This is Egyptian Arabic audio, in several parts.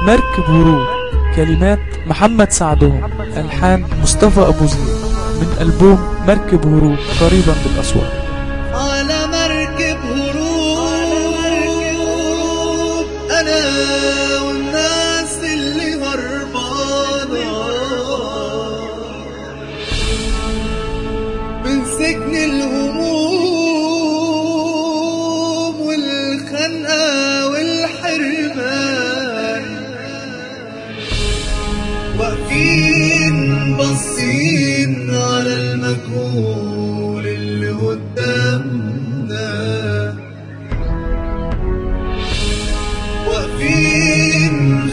مركب هروب كلمات محمد سعدهم ألحان مصطفى أبو زيد من ألبوم مركب هروب قريبا بالأصوات على مركب هروب انا والناس اللي هربانة من سجن الهموم والخنقة والحرمان واقفين باصين على المجهول اللي قدامنا واقفين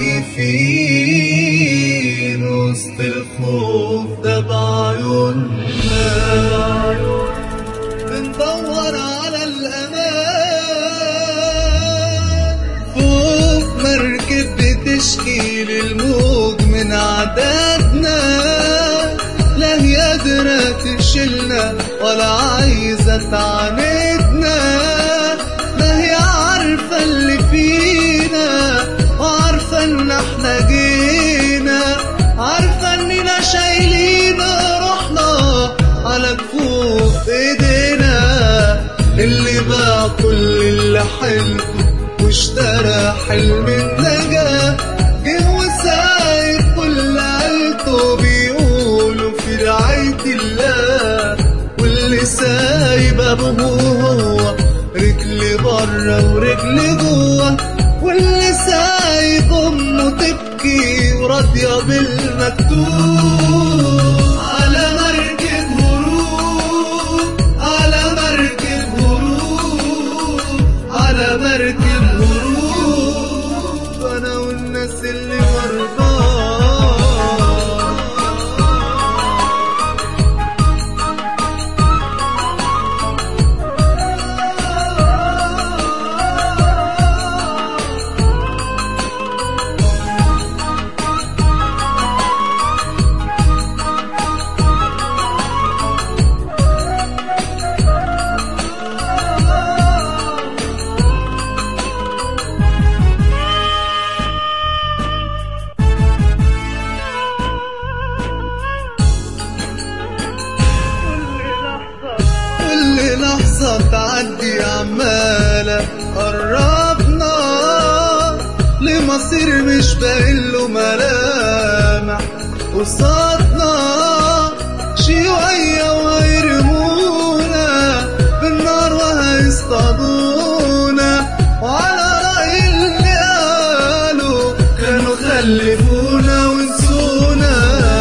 خايفين وسط الخوف ده بعيوننا بندور على الأمان فوق مركب بتشكي للموج من عددنا لا هي قادرة تشيلنا ولا عايزة تعاندنا ما هي عارفة اللي فينا وعارفة ان احنا جينا عارفة اننا شايلين روحنا على كفوف ايدينا اللي باع كل اللي حلمه واشترى حلم النجاة جه وسايب كل عيلته بيقولوا في رعاية الله واللي سايب ابوه هو رجل بره ورجل جوه واللي سايب امه تبكي وراضيه بالمكتوب على مركب هروب على مركب هروب على مركب هروب انا والناس اللي مرضى كل لحظة تعدي عمالة قربنا لمصير مش باقيله ملامح قصادنا شوية وهيرمونا بالنار وهيصطادونا وعلى رأي اللي قالوا كانوا خلفونا ونسونا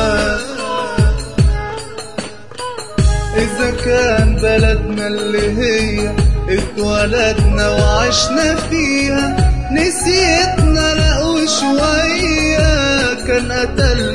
إذا كان بلدنا اللي هي اتولدنا وعشنا فيها نسيتنا لا وشوية كان قتل